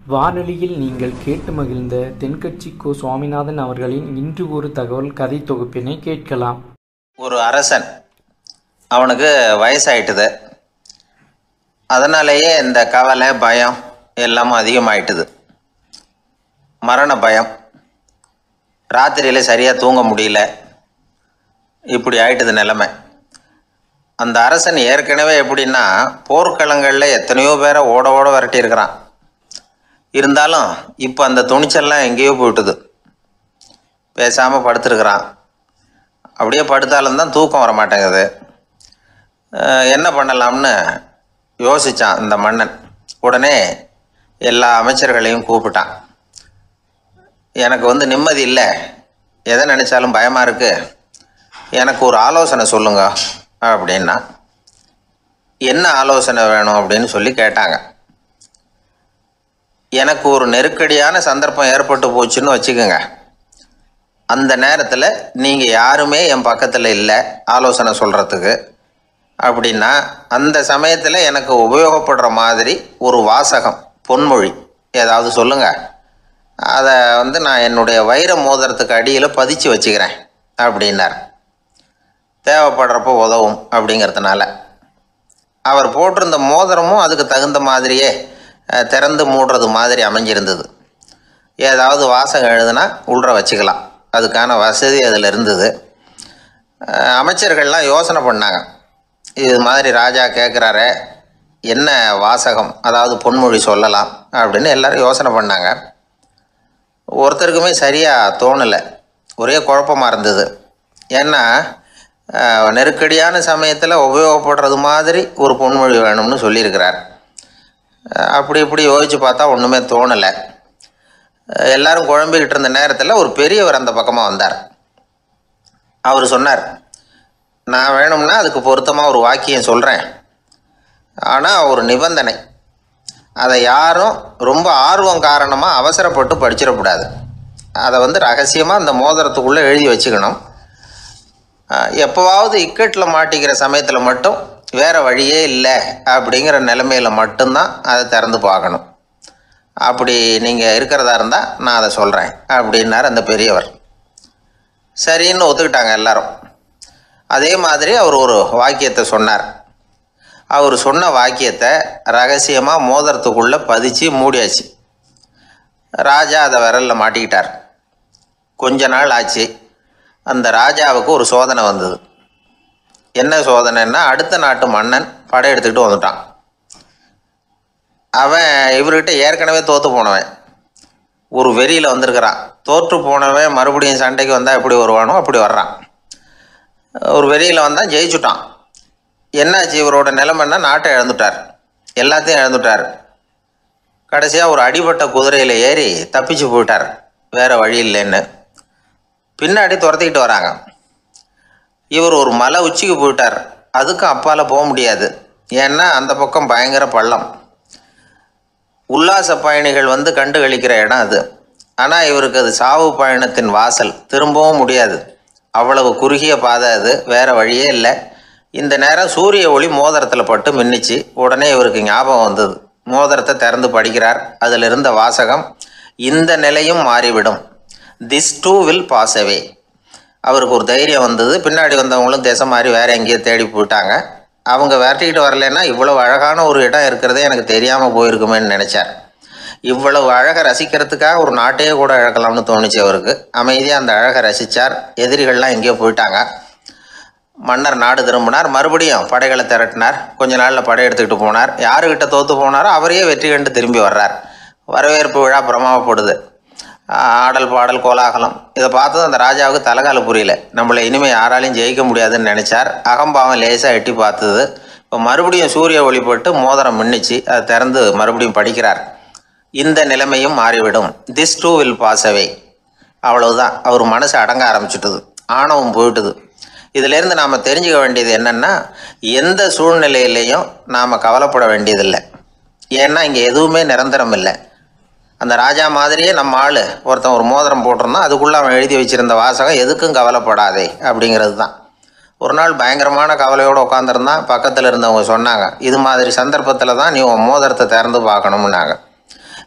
வானொலியில் நீங்கள் கேட்டு மகிழ்ந்த தென்கட்சி கோ சுவாமிநாதன் அவர்களின் இன்று ஒரு தகவல் கதை தொகுப்பினை கேட்கலாம் ஒரு அரசன் அவனுக்கு வயசாயிட்டுது அதனாலேயே இந்த கவலை பயம் எல்லாமும் அதிகமாயிட்டுது மரண பயம் ராத்திரியில் சரியாக தூங்க முடியல இப்படி ஆயிட்டுது நிலைமை அந்த அரசன் ஏற்கனவே எப்படின்னா போர்க்களங்களில் எத்தனையோ பேரை ஓட ஓட விரட்டியிருக்கிறான் இருந்தாலும் இப்போ அந்த துணிச்சல்லாம் எங்கேயோ போயிட்டுது பேசாமல் படுத்துருக்குறான் அப்படியே படுத்தாலும் தான் தூக்கம் வர மாட்டேங்குது அஹ் என்ன பண்ணலாம்னு யோசித்தான் இந்த மன்னன் உடனே எல்லா அமைச்சர்களையும் கூப்பிட்டான் எனக்கு வந்து நிம்மதி இல்லை எதை நினச்சாலும் பயமாக இருக்குது எனக்கு ஒரு ஆலோசனை சொல்லுங்க அப்படின்னா என்ன ஆலோசனை வேணும் அப்படின்னு சொல்லி கேட்டாங்க எனக்கு ஒரு நெருக்கடியான சந்தர்ப்பம் ஏற்பட்டு போச்சுன்னு வச்சுக்கோங்க அந்த நேரத்தில் நீங்கள் யாருமே என் பக்கத்தில் இல்லை ஆலோசனை சொல்கிறதுக்கு அப்படின்னா அந்த சமயத்தில் எனக்கு உபயோகப்படுற மாதிரி ஒரு வாசகம் பொன்மொழி ஏதாவது சொல்லுங்கள் அதை வந்து நான் என்னுடைய வைர மோதிரத்துக்கு அடியில் பதிச்சு வச்சுக்கிறேன் அப்படின்னார் தேவைப்படுறப்போ உதவும் அப்படிங்கிறதுனால அவர் போட்டிருந்த மோதிரமும் அதுக்கு தகுந்த மாதிரியே அஹ், திறந்து மூடுறது மாதிரி அமைஞ்சிருந்தது ஏதாவது வாசகம் எழுதுனா உள்ற வச்சுக்கலாம் அதுக்கான வசதி அதில் இருந்தது அஹ், அமைச்சர்கள்லாம் யோசனை பண்ணாங்க இது மாதிரி ராஜா கேட்குறாரே என்ன வாசகம் அதாவது பொன்மொழி சொல்லலாம் அப்படின்னு எல்லாரும் யோசனை பண்ணாங்க ஒருத்தருக்குமே சரியாக தோணலை ஒரே குழப்பமாக இருந்தது ஏன்னா அஹ், நெருக்கடியான சமயத்தில் உபயோகப்படுறது மாதிரி ஒரு பொன்மொழி வேணும்னு சொல்லியிருக்கிறார் அஹ், அப்படி இப்படி யோசித்து பார்த்தா ஒன்றுமே தோணலை அஹ், எல்லாரும் குழம்பிக்கிட்டு இருந்த நேரத்தில் ஒரு பெரியவர் அந்த பக்கமாக வந்தார் அவர் சொன்னார் நான் வேணும்னா அதுக்கு பொருத்தமாக ஒரு வாக்கியம் சொல்கிறேன் ஆனால் ஒரு நிபந்தனை அதை யாரும் ரொம்ப ஆர்வம் காரணமாக அவசரப்பட்டு படிச்சிடக்கூடாது அதை வந்து ரகசியமாக அந்த மோதிரத்துக்குள்ளே எழுதி வச்சுக்கணும் ஆஹ் எப்போவாவது இக்கட்டில் மாட்டிக்கிற சமயத்தில் மட்டும் வேறு வழியே இல்லை அப்படிங்கிற நிலைமையில் மட்டும்தான் அதை திறந்து பார்க்கணும் அப்படி நீங்கள் இருக்கிறதா இருந்தால் நான் அதை சொல்கிறேன் அப்படின்னார் அந்த பெரியவர் சரின்னு ஒத்துக்கிட்டாங்க எல்லாரும் அதே மாதிரி அவர் ஒரு வாக்கியத்தை சொன்னார் அவர் சொன்ன வாக்கியத்தை ரகசியமாக மோதிரத்துக்குள்ளே பதிச்சு மூடியாச்சு ராஜா அதை விரலில் மாட்டிக்கிட்டார் கொஞ்ச நாள் ஆச்சு அந்த ராஜாவுக்கு ஒரு சோதனை வந்தது என்ன சோதனைன்னா அடுத்த நாட்டு மன்னன் படையெடுத்துக்கிட்டு வந்துட்டான் அவன் இவர்கிட்ட ஏற்கனவே தோற்று போனவன் ஒரு வெறியில் வந்திருக்கிறான் தோற்று போனவன் மறுபடியும் சண்டைக்கு வந்தால் எப்படி வருவானோ அப்படி வர்றான் ஒரு வெறியில் வந்தால் ஜெயிச்சுட்டான் என்னாச்சு இவரோட நிலைமைன்னா நாட்டை இழந்துட்டார் எல்லாத்தையும் இழந்துட்டார் கடைசியாக ஒரு அடிபட்ட குதிரையில் ஏறி தப்பிச்சு போயிட்டார் வேற வழி இல்லைன்னு பின்னாடி துரத்திக்கிட்டு வராங்க இவர் ஒரு மலை உச்சிக்கு போயிட்டார் அதுக்கும் அப்பால் போக முடியாது ஏன்னா அந்த பக்கம் பயங்கர பள்ளம் உல்லாச பயணிகள் வந்து கண்டு கழிக்கிற இடம் அது ஆனால் இவருக்கு அது சாவு பயணத்தின் வாசல் திரும்பவும் முடியாது அவ்வளவு குறுகிய பாதை அது வேற வழியே இல்லை இந்த நேரம் சூரிய ஒளி மோதிரத்தில் பட்டு மின்னுச்சு உடனே இவருக்கு ஞாபகம் வந்தது மோதிரத்தை திறந்து படிக்கிறார் அதில் இருந்த வாசகம் இந்த நிலையும் மாறிவிடும் this too will pass away அவருக்கு ஒரு தைரியம் வந்தது பின்னாடி வந்தவங்களும் திசை மாதிரி வேற எங்கேயோ தேடி போயிட்டாங்க அவங்க விரட்டிக்கிட்டு வரலைன்னா இவ்வளவு அழகான ஒரு இடம் இருக்கிறதே எனக்கு தெரியாமல் போயிருக்குமேன்னு நினச்சார் இவ்வளவு அழகை ரசிக்கிறதுக்காக ஒரு நாட்டையே கூட இழக்கலாம்னு தோணுச்சு அவருக்கு அமைதியாக அந்த அழகை ரசித்தார் எதிரிகள்லாம் எங்கேயோ போயிட்டாங்க மன்னர் நாடு திரும்பினார் மறுபடியும் படைகளை திரட்டினார் கொஞ்ச நாளில் படை எடுத்துக்கிட்டு போனார் யாருக்கிட்ட தோற்று போனாரோ அவரையே வெற்றி கண்டு திரும்பி வர்றார் வரவேற்பு விழா பிரமாவப்படுது ஆடல் பாடல் கோலாகலம் இதை பார்த்ததும் அந்த ராஜாவுக்கு தலைகால புரியல நம்மளை இனிமேல் யாராலையும் ஜெயிக்க முடியாதுன்னு நினச்சார் அகம்பாவம் லேசாக எட்டி பார்த்தது இப்போ மறுபடியும் சூரிய ஒளிப்பட்டு மோதிரம் மின்னுச்சு அதை திறந்து மறுபடியும் படிக்கிறார் இந்த நிலைமையும் மாறிவிடும் this too will pass away அவ்வளவுதான் அவர் மனசு அடங்க ஆரம்பிச்சுட்டுது ஆணவம் போயிட்டுது இதிலேருந்து நாம் தெரிஞ்சுக்க வேண்டியது என்னென்னா எந்த சூழ்நிலையிலையும் நாம் கவலைப்பட வேண்டியதில்லை ஏன்னா இங்கே எதுவுமே நிரந்தரம் இல்லை அந்த ராஜா மாதிரியே நம்ம ஆள் ஒருத்தன் ஒரு மோதிரம் போட்டிருந்தான் அதுக்குள்ளே அவன் எழுதி வச்சிருந்த வாசகம் எதுக்கும் கவலைப்படாதே அப்படிங்கிறது தான் ஒரு நாள் பயங்கரமான கவலையோடு உட்காந்துருந்தான் பக்கத்தில் இருந்தவங்க சொன்னாங்க இது மாதிரி சந்தர்ப்பத்தில் தான் நீ உன் மோதிரத்தை திறந்து பார்க்கணும்னாங்க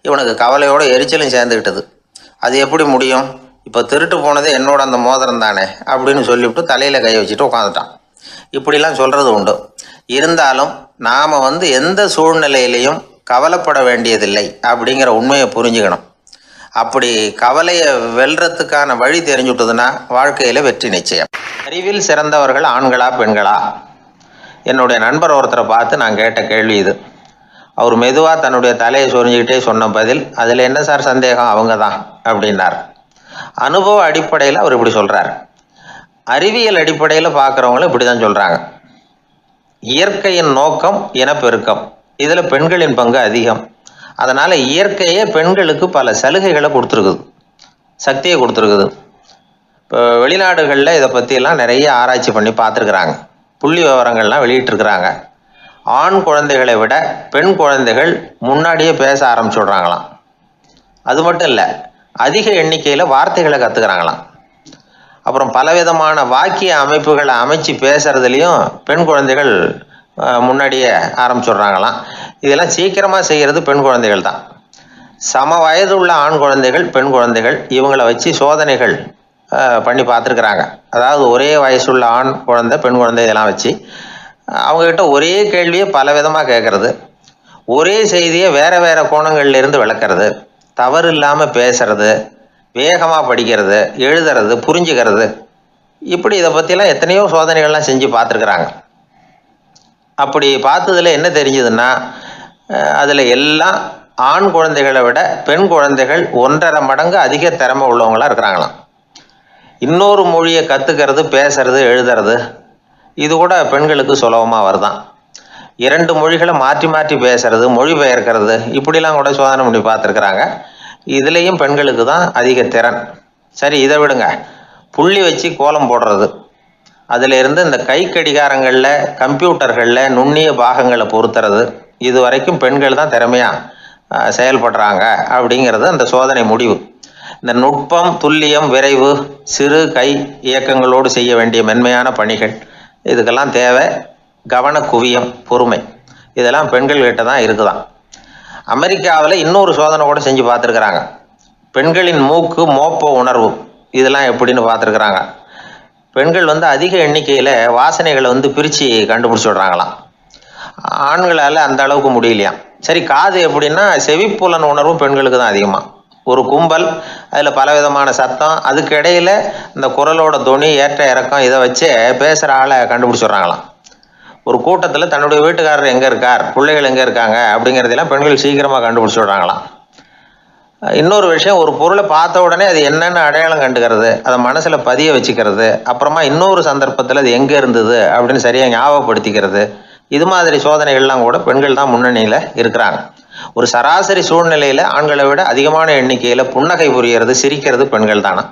இவனுக்கு கவலையோட எரிச்சலும் சேர்ந்துக்கிட்டது அது எப்படி முடியும் இப்போ திருட்டு போனது என்னோட அந்த மோதிரம் தானே அப்படின்னு சொல்லிவிட்டு தலையில் கை வச்சுட்டு உட்காந்துட்டான் இப்படிலாம் சொல்கிறது உண்டு இருந்தாலும் நாம் வந்து எந்த சூழ்நிலையிலையும் கவலைப்பட வேண்டியதில்லை அப்படிங்கிற உண்மையை புரிஞ்சுக்கணும் அப்படி கவலையை வெல்றதுக்கான வழி தெரிஞ்சுட்டதுன்னா வாழ்க்கையில் வெற்றி நிச்சயம் அறிவில் சிறந்தவர்கள் ஆண்களா பெண்களா என்னுடைய நண்பர் ஒருத்தரை பார்த்து நான் கேட்ட கேள்வி இது அவர் மெதுவாக தன்னுடைய தலையை சொரிஞ்சுக்கிட்டே சொன்ன பதில் அதில் என்ன சார் சந்தேகம் அவங்க தான் அப்படின்னார் அனுபவ அடிப்படையில் அவர் இப்படி சொல்கிறார் அறிவியல் அடிப்படையில் பார்க்குறவங்களும் இப்படி தான் சொல்கிறாங்க இயற்கையின் நோக்கம் இனப்பெருக்கம் இதில் பெண்களின் பங்கு அதிகம் அதனால் இயற்கையே பெண்களுக்கு பல சலுகைகளை கொடுத்துருக்குது சக்தியை கொடுத்துருக்குது இப்போ வெளிநாடுகளில் இதை பற்றியெல்லாம் நிறைய ஆராய்ச்சி பண்ணி பார்த்துருக்குறாங்க புள்ளி விவரங்கள்லாம் வெளியிட்டிருக்கிறாங்க ஆண் குழந்தைகளை விட பெண் குழந்தைகள் முன்னாடியே பேச ஆரம்பிச்சுடுறாங்களாம் அது மட்டும் இல்லை அதிக எண்ணிக்கையில் வார்த்தைகளை கற்றுக்கிறாங்களாம் அப்புறம் பலவிதமான வாக்கிய அமைப்புகளை அமைச்சு பேசுறதுலேயும் பெண் குழந்தைகள் அஹ், முன்னாடியே ஆரம்பிச்சுடுறாங்களாம் இதெல்லாம் சீக்கிரமாக செய்கிறது பெண் குழந்தைகள் தான் சம வயதுள்ள ஆண் குழந்தைகள் பெண் குழந்தைகள் இவங்களை வச்சு சோதனைகள் அஹ், பண்ணி பார்த்துருக்குறாங்க அதாவது ஒரே வயசுள்ள ஆண் குழந்தை பெண் குழந்தை இதெல்லாம் வச்சு அஹ், அவங்கக்கிட்ட ஒரே கேள்வியை பல விதமாக கேட்குறது ஒரே செய்தியை வேற வேற கோணங்கள்ல இருந்து விளக்குறது தவறு இல்லாமல் பேசுறது வேகமாக படிக்கிறது எழுதுறது புரிஞ்சுக்கிறது இப்படி இதை பற்றிலாம் எத்தனையோ சோதனைகள்லாம் செஞ்சு பார்த்துருக்குறாங்க அப்படி பார்த்ததுல என்ன தெரிஞ்சதுன்னா அதில் எல்லாம் ஆண் குழந்தைகளை விட பெண் குழந்தைகள் ஒன்றரை மடங்கு அதிக திறமை உள்ளவங்களா இருக்கிறாங்களாம் இன்னொரு மொழியை கற்றுக்கிறது பேசுறது எழுதுறது இது கூட பெண்களுக்கு சுலபமாக வருதான் இரண்டு மொழிகளை மாற்றி மாற்றி பேசுறது மொழிபெயர்க்கிறது இப்படிலாம் கூட சோதனை பண்ணி பார்த்துருக்குறாங்க இதுலேயும் பெண்களுக்கு தான் அதிக திறன் சரி இதை விடுங்க புள்ளி வச்சு கோலம் போடுறது அதில் இருந்து இந்த கை கடிகாரங்களில் கம்ப்யூட்டர்களில் நுண்ணிய பாகங்களை பொருத்துறது இது வரைக்கும் பெண்கள் தான் திறமையாக செயல்படுறாங்க அப்படிங்கிறது அந்த சோதனை முடிவு இந்த நுட்பம் துல்லியம் விரைவு சிறு கை இயக்கங்களோடு செய்ய வேண்டிய மென்மையான பணிகள் இதுக்கெல்லாம் தேவை கவன குவியம் பொறுமை இதெல்லாம் பெண்கள் கிட்ட தான் இருக்குதாம் அமெரிக்காவில் இன்னொரு சோதனை கூட செஞ்சு பார்த்துருக்குறாங்க பெண்களின் மூக்கு மோப்ப உணர்வு இதெல்லாம் எப்படின்னு பார்த்துருக்குறாங்க பெண்கள் வந்து அதிக எண்ணிக்கையில் வாசனைகளை வந்து பிரித்து கண்டுபிடிச்சி விடுறாங்களாம் ஆண்களால் அந்த அளவுக்கு முடியலையாம் சரி காது எப்படின்னா செவிப்புலன் உணர்வும் பெண்களுக்கு தான் அதிகமாக ஒரு கும்பல் அதில் பலவிதமான சத்தம் அதுக்கு இடையில இந்த குரலோட தொனி ஏற்ற இறக்கம் இதை வச்சே பேசுகிற ஆளை கண்டுபிடிச்சிடுறாங்களாம் ஒரு கூட்டத்தில் தன்னுடைய வீட்டுக்காரர் எங்கே இருக்கார் பிள்ளைகள் எங்கே இருக்காங்க அப்படிங்கிறதெல்லாம் பெண்கள் சீக்கிரமாக கண்டுபிடிச்சி விடுறாங்களாம் இன்னொரு விஷயம் ஒரு பொருளை பார்த்த உடனே அது என்னென்னு அடையாளம் கண்டுக்கிறது அதை மனசில் பதிய வச்சுக்கிறது அப்புறமா இன்னொரு சந்தர்ப்பத்தில் அது எங்கே இருந்தது அப்படின்னு சரியாக ஞாபகப்படுத்திக்கிறது இது மாதிரி சோதனைகள்லாம் கூட பெண்கள் தான் முன்னணியில் இருக்கிறாங்க ஒரு சராசரி சூழ்நிலையில் ஆண்களை விட அதிகமான எண்ணிக்கையில் புன்னகை புரியறது சிரிக்கிறது பெண்கள் தானா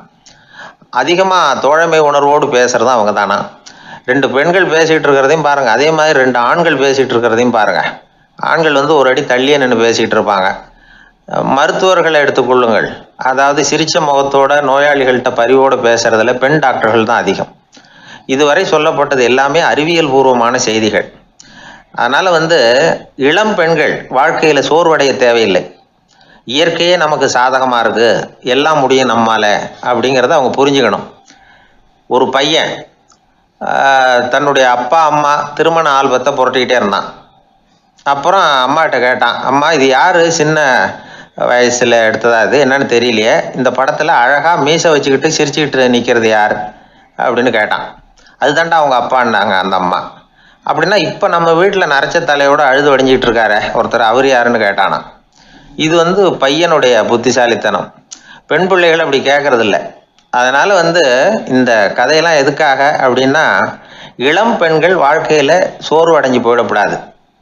அதிகமாக தோழமை உணர்வோடு பேசுகிறதும் அவங்க தானா ரெண்டு பெண்கள் பேசிகிட்டு இருக்கிறதையும் பாருங்கள் அதே மாதிரி ரெண்டு ஆண்கள் பேசிகிட்டு இருக்கிறதையும் பாருங்கள் ஆண்கள் வந்து ஒரு அடி தள்ளியே நின்று பேசிகிட்டு இருப்பாங்க மருத்துவர்களை எடுத்துக்கொள்ளுங்கள் அதாவது சிரிச்ச முகத்தோட நோயாளிகள்கிட்ட பரிவோடு பேசுறதுல பெண் டாக்டர்கள் தான் அதிகம் இதுவரை சொல்லப்பட்டது எல்லாமே அறிவியல் பூர்வமான செய்திகள் அதனால் வந்து இளம் பெண்கள் வாழ்க்கையில் சோர்வடைய தேவையில்லை இயற்கையே நமக்கு சாதகமாக இருக்குது எல்லாம் முடியும் நம்மால அப்படிங்கிறத அவங்க புரிஞ்சுக்கணும் ஒரு பையன் ஆஹ், தன்னுடைய அப்பா அம்மா திருமண ஆல்பத்தை புரட்டிக்கிட்டே இருந்தான் அப்புறம் அம்மாகிட்ட கேட்டான் அம்மா இது யார் சின்ன வயசில் எடுத்ததா இது என்னன்னு தெரியலையே இந்த படத்தில் அழகாக மீசை வச்சுக்கிட்டு சிரிச்சுக்கிட்டு நிற்கிறது யார் அப்படின்னு கேட்டான் அதுதான்டா அவங்க அப்பான்னாங்க அந்த அம்மா அப்படின்னா இப்போ நம்ம வீட்டில் நரைச்ச தலையோட அழுது வடிஞ்சிக்கிட்டு இருக்காரே ஒருத்தர் அவர் யாருன்னு கேட்டானா இது வந்து பையனுடைய புத்திசாலித்தனம் பெண் பிள்ளைகள் அப்படி கேட்கறதில்ல அதனால் வந்து இந்த கதையெல்லாம் எதுக்காக அப்படின்னா இளம் பெண்கள் வாழ்க்கையில் சோர்வு அடைஞ்சு போயிடக்கூடாது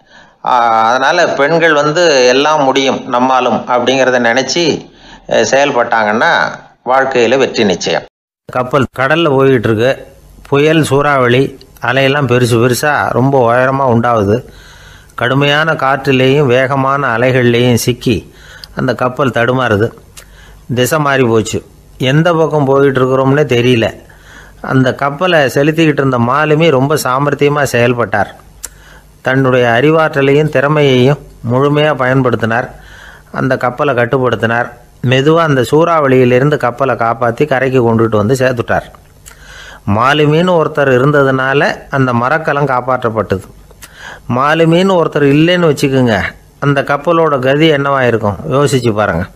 ஆஹ் அதனால பெண்கள் வந்து எல்லாம் முடியும் நம்மாலும் அப்படிங்கிறத நினச்சி செயல்பட்டாங்கன்னா வாழ்க்கையில் வெற்றி நிச்சயம் கப்பல் கடலில் போய்கிட்டு இருக்கு புயல் சூறாவளி அலையெல்லாம் பெருசு பெருசாக ரொம்ப உயரமாக உண்டாகுது கடுமையான காற்றிலேயும் வேகமான அலைகள்லேயும் சிக்கி அந்த கப்பல் தடுமாறுது திசை மாறி போச்சு எந்த பக்கம் போயிட்டு இருக்கிறோம்னே தெரியல அந்த கப்பலை செலுத்திக்கிட்டு இருந்த மாலுமி ரொம்ப சாமர்த்தியமாக செயல்பட்டார் தன்னுடைய அறிவாற்றலையும் திறமையையும் முழுமையாக பயன்படுத்தினார் அந்த கப்பலை கட்டுப்படுத்தினார் மெதுவாக அந்த சூறாவளியிலிருந்து கப்பலை காப்பாற்றி கரைக்கு கொண்டுட்டு வந்து சேர்த்துட்டார் மாலுமின்னு ஒருத்தர் இருந்ததுனால அந்த மரக்கலம் காப்பாற்றப்பட்டது மாலுமின்னு ஒருத்தர் இல்லைன்னு வச்சுக்கோங்க அந்த கப்பலோட கதி என்னவாக இருக்கும் யோசிச்சு பாருங்கள்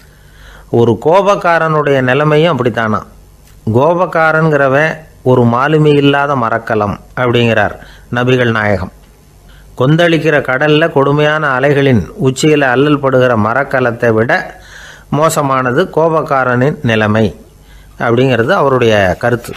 ஒரு கோபக்காரனுடைய நிலைமையும் அப்படித்தானா கோபக்காரன்கிறவன் ஒரு மாலுமி இல்லாத மரக்கலம் அப்படிங்கிறார் நபிகள் நாயகம் கொந்தளிக்கிற கடலில் கொடுமையான அலைகளின் உச்சியில் அல்லல் படுகிற மரக்கலத்தை விட மோசமானது கோபக்காரனின் நிலைமை அப்படிங்கிறது அவருடைய கருத்து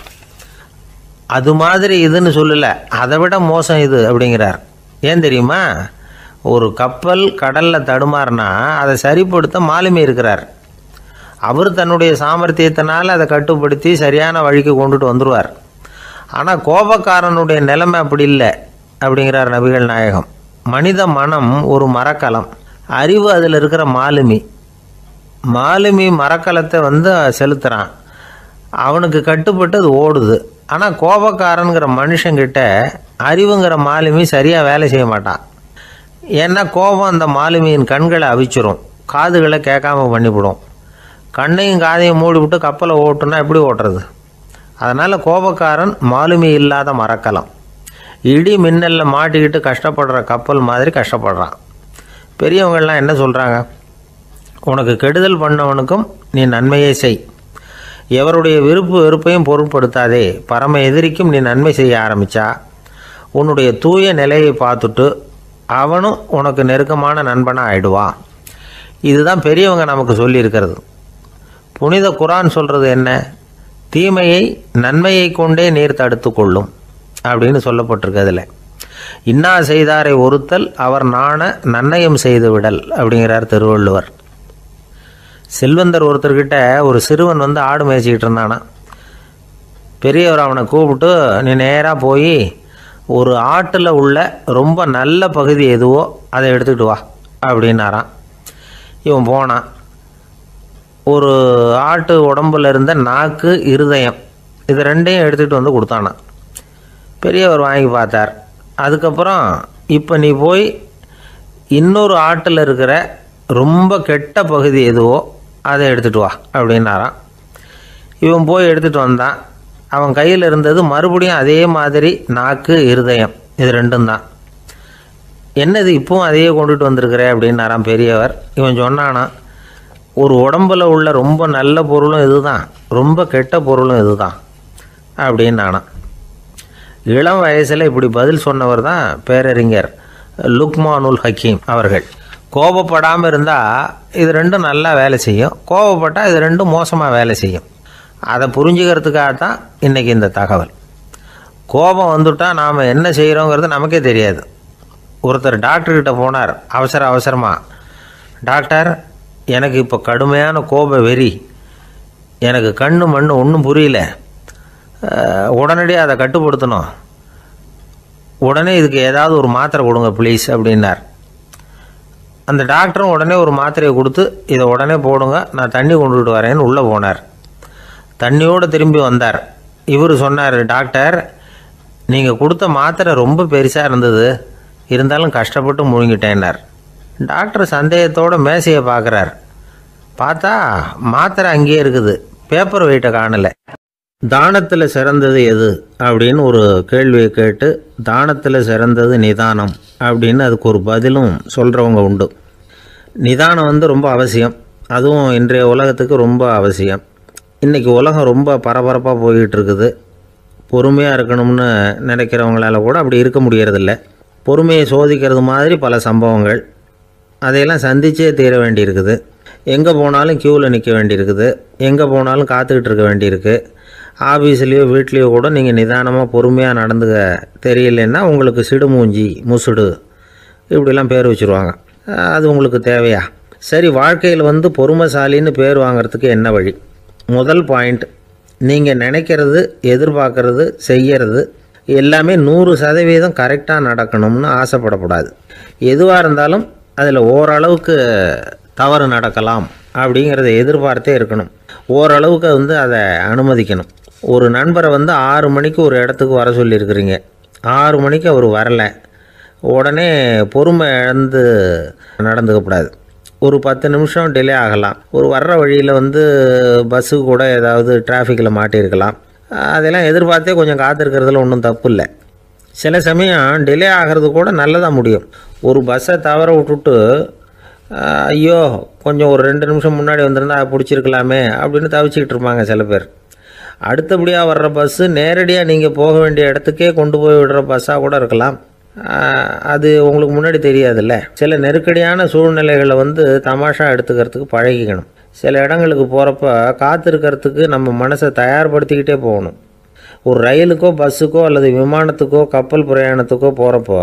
அது மாதிரி இதுன்னு சொல்லலை அதை விட மோசம் இது அப்படிங்கிறார் ஏன் தெரியுமா ஒரு கப்பல் கடலில் தடுமாறினா அதை சரிப்படுத்த மாலுமி இருக்கிறார் அவர் தன்னுடைய சாமர்த்தியத்தினால் அதை கட்டுப்படுத்தி சரியான வழிக்கு கொண்டுட்டு வந்துடுவார் ஆனால் கோபக்காரனுடைய நிலைமை அப்படி இல்லை அப்படிங்கிறார் நபிகள் நாயகம் மனித மனம் ஒரு மரக்கலம் அறிவு அதில் இருக்கிற மாலுமி மாலுமி மரக்கலத்தை வந்து செலுத்துகிறான் அவனுக்கு கட்டுப்பட்டு அது ஓடுது ஆனால் கோபக்காரனுங்கிற மனுஷங்கிட்ட அறிவுங்கிற மாலுமி சரியாக வேலை செய்ய மாட்டான் ஏன்னா கோபம் அந்த மாலுமியின் கண்களை அவிச்சிரும் காதுகளை கேட்காம பண்ணிவிடும் கண்ணையும் காதையும் மூடிவிட்டு கப்பலை ஓட்டுனா எப்படி ஓட்டுறது அதனால் கோபக்காரன் மாலுமி இல்லாத மரக்கலம் இடி மின்னலில் மாட்டிக்கிட்டு கஷ்டப்படுற கப்பல் மாதிரி கஷ்டப்படுறான் பெரியவங்கள்லாம் என்ன சொல்கிறாங்க உனக்கு கெடுதல் பண்ணவனுக்கும் நீ நன்மையே செய் எவருடைய விருப்பு வெறுப்பையும் பொருட்படுத்தாதே பரம எதிரிக்கும் நீ நன்மை செய்ய ஆரம்பித்தா உன்னுடைய தூய நிலையை பார்த்துட்டு அவனும் உனக்கு நெருக்கமான நண்பனாக ஆயிடுவான் இதுதான் பெரியவங்க நமக்கு சொல்லியிருக்கிறது புனித குரான் சொல்கிறது என்ன தீமையை நன்மையை கொண்டே நீர் தடுத்து கொள்ளும் அப்படின்னு சொல்லப்பட்டிருக்கு அதில் இன்னா செய்தாரை ஒருத்தல் அவர் நாண நன்னயம் செய்து விடல் அப்படிங்கிறார் திருவள்ளுவர் செல்வந்தர் ஒருத்தர்கிட்ட ஒரு சிறுவன் வந்து ஆடு மேய்ச்சிக்கிட்டு இருந்தானா பெரியவர் அவனை கூப்பிட்டு நீ நேராக போய் ஒரு ஆட்டில் உள்ள ரொம்ப நல்ல பகுதி எதுவோ அதை எடுத்துக்கிட்டு வா அப்படின்னாரான் இவன் போனான் ஒரு ஆட்டு உடம்புல இருந்த நாக்கு இருதயம் இது ரெண்டையும் எடுத்துகிட்டு வந்து கொடுத்தானான் பெரியவர் வாங்கி பார்த்தார் அதுக்கப்புறம் இப்போ நீ போய் இன்னொரு ஆட்டில் இருக்கிற ரொம்ப கெட்ட பகுதி எதுவோ அதை எடுத்துகிட்டு வா அப்படின்னாராம் இவன் போய் எடுத்துகிட்டு வந்தான் அவன் கையில் இருந்தது மறுபடியும் அதே மாதிரி நாக்கு இருதயம் இது ரெண்டும் தான் என்னது இப்பவும் அதையே கொண்டுட்டு வந்திருக்கிற அப்படின்னாராம் பெரியவர் இவன் சொன்னானா ஒரு உடம்புல உள்ள ரொம்ப நல்ல பொருளும் இதுதான் ரொம்ப கெட்ட பொருளும் இதுதான் அப்படின்னானா இளம் வயசில் இப்படி பதில் சொன்னவர் தான் பேரறிஞர் லுக்மானுல் ஹக்கீம் அவர்கள் கோபப்படாமல் இருந்தால் இது ரெண்டும் நல்லா வேலை செய்யும் கோபப்பட்டால் இது ரெண்டும் மோசமாக வேலை செய்யும் அதை புரிஞ்சுக்கிறதுக்காக தான் இன்றைக்கி இந்த தகவல் கோபம் வந்துட்டால் நாம் என்ன செய்கிறோங்கிறது நமக்கே தெரியாது ஒருத்தர் டாக்டர்கிட்ட போனார் அவசர அவசரமாக டாக்டர் எனக்கு இப்போ கடுமையான கோப வெறி எனக்கு கண்ணு மண்ணு ஒன்றும் புரியல அஹ், உடனடியாக அதை கட்டுப்படுத்தணும் உடனே இதுக்கு ஏதாவது ஒரு மாத்திரை கொடுங்க ப்ளீஸ் அப்படின்னார் அந்த டாக்டரும் உடனே ஒரு மாத்திரையை கொடுத்து இதை உடனே போடுங்க நான் தண்ணி கொண்டுகிட்டு வரேன்னு உள்ளே போனார் தண்ணியோடு திரும்பி வந்தார் இவர் சொன்னார் டாக்டர் நீங்கள் கொடுத்த மாத்திரை ரொம்ப பெருசாக இருந்தது இருந்தாலும் கஷ்டப்பட்டு முழுங்கிட்டேன்னார் டாக்டர் சந்தேகத்தோட மேசையை பார்க்குறார் பார்த்தா மாத்திரை அங்கேயே இருக்குது பேப்பர் வெயிட்டை காணலை தானத்தில் சிறந்தது எது அப்படின்னு ஒரு கேள்வியை கேட்டு தானத்தில் சிறந்தது நிதானம் அப்படின்னு அதுக்கு ஒரு பதிலும் சொல்கிறவங்க உண்டு நிதானம் வந்து ரொம்ப அவசியம் அதுவும் இன்றைய உலகத்துக்கு ரொம்ப அவசியம் இன்றைக்கி உலகம் ரொம்ப பரபரப்பாக போய்கிட்டு இருக்குது பொறுமையாக இருக்கணும்னு நினைக்கிறவங்களால கூட அப்படி இருக்க முடியறதில்ல பொறுமையை சோதிக்கிறது மாதிரி பல சம்பவங்கள் அதையெல்லாம் சந்திச்சே தீர வேண்டியிருக்குது எங்கே போனாலும் க்யூவில் நிற்க வேண்டியிருக்குது எங்கே போனாலும் காத்துக்கிட்டு இருக்க வேண்டியிருக்கு ஆஃபீஸ்லேயோ வீட்லேயோ கூட நீங்கள் நிதானமாக பொறுமையாக நடந்துக்க தெரியலன்னா உங்களுக்கு சிடுமூஞ்சி முசுடு இப்படிலாம் பேர் வச்சுருவாங்க அது உங்களுக்கு தேவையா சரி வாழ்க்கையில் வந்து பொறுமைசாலின்னு பேர் வாங்குறதுக்கு என்ன வழி முதல் பாயிண்ட் நீங்கள் நினைக்கிறது எதிர்பார்க்கறது செய்யறது எல்லாமே நூறு சதவீதம் கரெக்டாக நடக்கணும்னு ஆசைப்படக்கூடாது எதுவாக இருந்தாலும் அதில் ஓரளவுக்கு தவறு நடக்கலாம் அப்படிங்கிறத எதிர்பார்த்தே இருக்கணும் ஓரளவுக்கு வந்து அதை அனுமதிக்கணும் ஒரு நண்பரை வந்து ஆறு மணிக்கு ஒரு இடத்துக்கு வர சொல்லியிருக்கிறீங்க ஆறு மணிக்கு அவர் வரலை உடனே பொறுமை இழந்து நடந்துக்கக்கூடாது ஒரு பத்து நிமிஷம் டிலே ஆகலாம் ஒரு வர்ற வழியில் வந்து பஸ்ஸு கூட ஏதாவது டிராஃபிக்கில் மாட்டியிருக்கலாம் அதெல்லாம் எதிர்பார்த்தே கொஞ்சம் காத்திருக்கிறதுல ஒன்றும் தப்பு இல்லை சில சமயம் டிலே ஆகிறது கூட நல்லதாக முடியும் ஒரு பஸ்ஸை தவற விட்டுட்டு ஆஹ், ஐயோ கொஞ்சம் ஒரு ரெண்டு நிமிஷம் முன்னாடி வந்திருந்தா பிடிச்சிருக்கலாமே அப்படின்னு தவிச்சிக்கிட்டு இருப்பாங்க சில பேர் அடுத்தபடியாக வர்ற பஸ்ஸு நேரடியாக நீங்கள் போக வேண்டிய இடத்துக்கே கொண்டு போய் விடுற பஸ்ஸாக கூட இருக்கலாம் ஆஹ், அது உங்களுக்கு முன்னாடி தெரியாதுல்ல சில நெருக்கடியான சூழ்நிலைகளை வந்து தமாஷா எடுத்துக்கிறதுக்கு பழகிக்கணும் சில இடங்களுக்கு போகிறப்ப காத்திருக்கிறதுக்கு நம்ம மனசை தயார்படுத்திக்கிட்டே போகணும் ஒரு ரயிலுக்கோ பஸ்ஸுக்கோ அல்லது விமானத்துக்கோ கப்பல் பிரயாணத்துக்கோ போகிறப்போ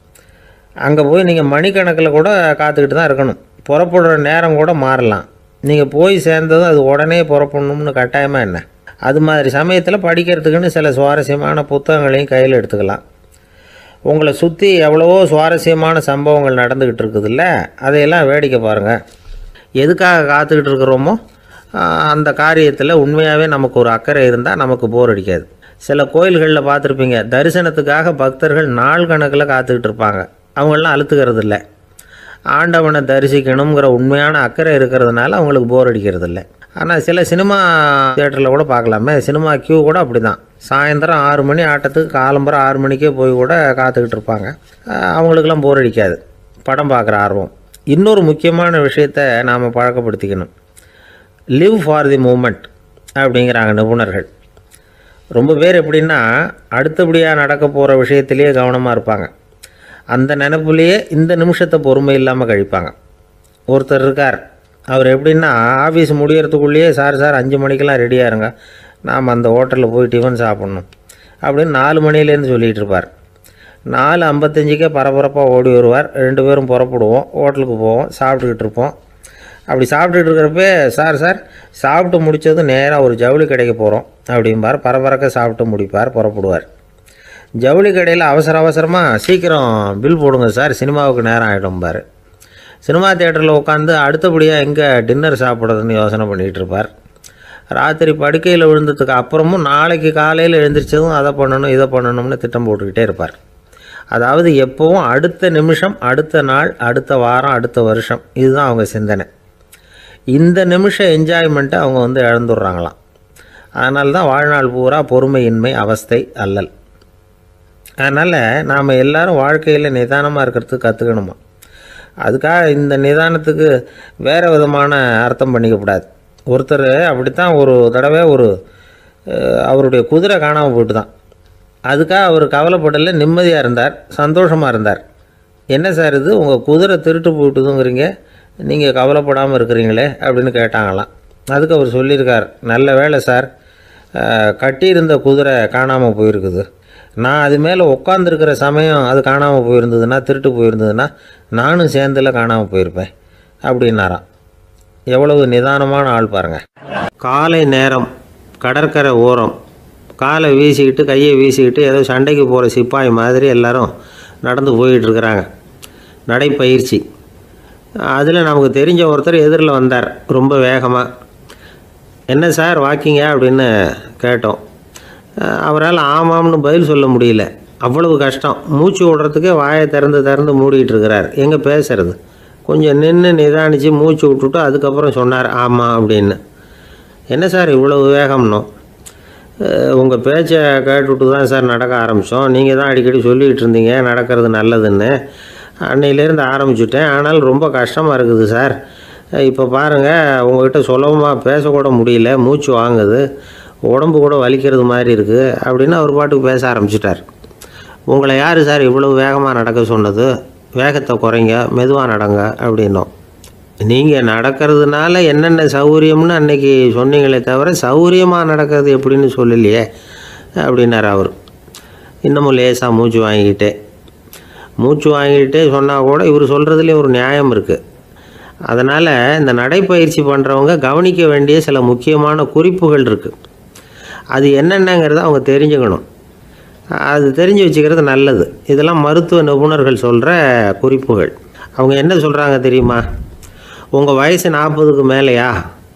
அங்கே போய் நீங்கள் மணிக்கணக்கில் கூட காத்துக்கிட்டு தான் இருக்கணும் புறப்படுற நேரம் கூட மாறலாம் நீங்கள் போய் சேர்ந்ததும் அது உடனே புறப்படணும்னு கட்டாயமாக என்ன அது மாதிரி சமயத்தில் படிக்கிறதுக்குன்னு சில சுவாரஸ்யமான புத்தகங்களையும் கையில் எடுத்துக்கலாம் உங்களை சுற்றி எவ்வளவோ சுவாரஸ்யமான சம்பவங்கள் நடந்துக்கிட்டு இருக்குதுல்ல அதையெல்லாம் வேடிக்கை பாருங்கள் எதுக்காக காத்துக்கிட்டு இருக்கிறோமோ ஆஹ், அந்த காரியத்தில் உண்மையாகவே நமக்கு ஒரு அக்கறை இருந்தால் நமக்கு போர் அடிக்காது சில கோயில்களில் பார்த்துருப்பீங்க தரிசனத்துக்காக பக்தர்கள் நாள் கணக்கில் காத்துக்கிட்டு இருப்பாங்க அவங்களாம் அழுத்துக்கிறது இல்லை ஆண்டவனை தரிசிக்கணுங்கிற உண்மையான அக்கறை இருக்கிறதுனால அவங்களுக்கு போர் அடிக்கிறது இல்லை ஆனால் சில சினிமா தியேட்டரில் கூட பார்க்கலாமே சினிமா கியூ கூட அப்படி தான் சாயந்தரம் ஆறு மணி ஆட்டத்துக்கு காலம்பரம் ஆறு மணிக்கே போய் கூட காத்துக்கிட்டு இருப்பாங்க ஆஹ் அவங்களுக்கெல்லாம் போர் அடிக்காது படம் பார்க்குற ஆர்வம் இன்னொரு முக்கியமான விஷயத்தை நாம் பழக்கப்படுத்திக்கணும் லிவ் ஃபார் தி மூமெண்ட் அப்படிங்கிறாங்க நிபுணர்கள் ரொம்ப பேர் எப்படின்னா அடுத்தபடியாக நடக்க போகிற விஷயத்திலேயே கவனமாக இருப்பாங்க அந்த நினப்புலேயே இந்த நிமிஷத்தை பொறுமை இல்லாமல் கழிப்பாங்க ஒருத்தர் இருக்கார் அவர் எப்படின்னா ஆஃபீஸ் முடியறதுக்குள்ளேயே சார் சார் அஞ்சு மணிக்கெல்லாம் ரெடியாக இருங்க நாம் அந்த ஹோட்டலில் போய் டிஃபன் சாப்பிட்ணும் அப்படின்னு நாலு மணிலேருந்து சொல்லிகிட்டு இருப்பார் நாலு ஐம்பத்தஞ்சுக்கே பரபரப்பாக ஓடி வருவார் ரெண்டு பேரும் புறப்படுவோம் ஹோட்டலுக்கு போவோம் சாப்பிட்டுக்கிட்டு இருப்போம் அப்படி சாப்பிட்டுட்டு இருக்கிறப்பே சார் சார் சாப்பிட்டு முடித்ததும் நேராக ஒரு ஜவுளி கடைக்கு போகிறோம் அப்படிம்பார் பரபரக்க சாப்பிட்டு முடிப்பார் புறப்படுவார் ஜவுளி கடையில் அவசர அவசரமாக சீக்கிரம் பில் போடுங்க சார் சினிமாவுக்கு நேரம் ஆகிடும்பார் சினிமா தேட்டரில் உட்காந்து அடுத்தபடியாக எங்கே டின்னர் சாப்பிட்றதுன்னு யோசனை பண்ணிகிட்டு இருப்பார் ராத்திரி படுக்கையில் விழுந்ததுக்கு அப்புறமும் நாளைக்கு காலையில் எழுந்திரிச்சதும் அதை பண்ணணும் இதை பண்ணணும்னு திட்டம் போட்டுக்கிட்டே இருப்பார் அதாவது எப்போவும் அடுத்த நிமிஷம் அடுத்த நாள் அடுத்த வாரம் அடுத்த வருஷம் இதுதான் அவங்க சிந்தனை இந்த நிமிஷம் என்ஜாய்மெண்ட்டை அவங்க வந்து இழந்துடுறாங்களாம் அதனால தான் வாழ்நாள் பூரா பொறுமையின்மை அவஸ்தை அல்லல் அதனால் நாம் எல்லாரும் வாழ்க்கையில் நிதானமாக இருக்கிறதுக்கு கற்றுக்கணுமா அதுக்காக இந்த நிதானத்துக்கு வேறு விதமான அர்த்தம் பண்ணிக்கக்கூடாது ஒருத்தர் அப்படித்தான் ஒரு தடவை ஒரு அஹ், அவருடைய குதிரை காணாமல் போயிட்டு தான் அதுக்காக அவர் கவலைப்படல நிம்மதியாக இருந்தார் சந்தோஷமாக இருந்தார் என்ன சார் இது உங்கள் குதிரை திருட்டு போயிட்டுதுங்கிறீங்க நீங்கள் கவலைப்படாமல் இருக்கிறீங்களே அப்படின்னு கேட்டாங்களாம் அதுக்கு அவர் சொல்லியிருக்கார் நல்ல வேலை சார் அஹ், கட்டியிருந்த குதிரை காணாமல் போயிருக்குது நான் அது மேலே உட்காந்துருக்கிற சமயம் அது காணாமல் போயிருந்ததுன்னா திருட்டு போயிருந்ததுன்னா நானும் சேர்ந்தில் காணாமல் போயிருப்பேன் அப்படின்னாராம் எவ்வளவு நிதானமான ஆள் பாருங்கள் காலை நேரம் கடற்கரை ஓரம் காலை வீசிக்கிட்டு கையை வீசிக்கிட்டு ஏதோ சண்டைக்கு போகிற சிப்பாய் மாதிரி எல்லாரும் நடந்து போயிட்டு இருக்கிறாங்க நடைப்பயிற்சி அதில் நமக்கு தெரிஞ்ச ஒருத்தர் எதிரில் வந்தார் ரொம்ப வேகமாக என்ன சார் வாக்கிங்க அப்படின்னு கேட்டோம் அஹ் அவரால் ஆமாம்னு பதில் சொல்ல முடியல அவ்வளவு கஷ்டம் மூச்சு விடுறதுக்கே வாயை திறந்து திறந்து மூடிட்டு இருக்கிறார் எங்கே பேசுறது கொஞ்சம் நின்று நிதானித்து மூச்சு விட்டுட்டு அதுக்கப்புறம் சொன்னார் ஆமாம் அப்படின்னு என்ன சார் இவ்வளவு வேகம்னோ உங்கள் பேச்சை கேட்டுவிட்டு தான் சார் நடக்க ஆரம்பித்தோம் நீங்கள் தான் அடிக்கடி சொல்லிகிட்டு இருந்தீங்க நடக்கிறது நல்லதுன்னு அன்னையிலேருந்து ஆரம்பிச்சுட்டேன் ஆனால் ரொம்ப கஷ்டமாக இருக்குது சார் இப்போ பாருங்கள் உங்கள்கிட்ட சுலபமாக பேசக்கூட முடியல மூச்சு வாங்குது உடம்பு கூட வலிக்கிறது மாதிரி இருக்குது அப்படின்னு அவர் பாட்டுக்கு பேச ஆரம்பிச்சிட்டார் உங்களை யார் சார் இவ்வளவு வேகமாக நடக்க சொன்னது வேகத்தை குறைங்க மெதுவாக நடங்க அப்படின்னோம் நீங்கள் நடக்கிறதுனால என்னென்ன சௌகரியம்னு அன்னைக்கு சொன்னீங்களே தவிர சௌகரியமாக நடக்கிறது எப்படின்னு சொல்லலையே அப்படின்னார் அவர் இன்னமும் லேசாக மூச்சு வாங்கிக்கிட்டே மூச்சு வாங்கிக்கிட்டே சொன்னால் கூட இவர் சொல்கிறதுலேயும் ஒரு நியாயம் இருக்குது அதனால் இந்த நடைப்பயிற்சி பண்ணுறவங்க கவனிக்க வேண்டிய சில முக்கியமான குறிப்புகள் இருக்குது அது என்னென்னங்கிறத அவங்க தெரிஞ்சுக்கணும் அது தெரிஞ்சு வச்சுக்கிறது நல்லது இதெல்லாம் மருத்துவ நிபுணர்கள் சொல்கிற குறிப்புகள் அவங்க என்ன சொல்கிறாங்க தெரியுமா உங்கள் வயசு நாற்பதுக்கு மேலேயா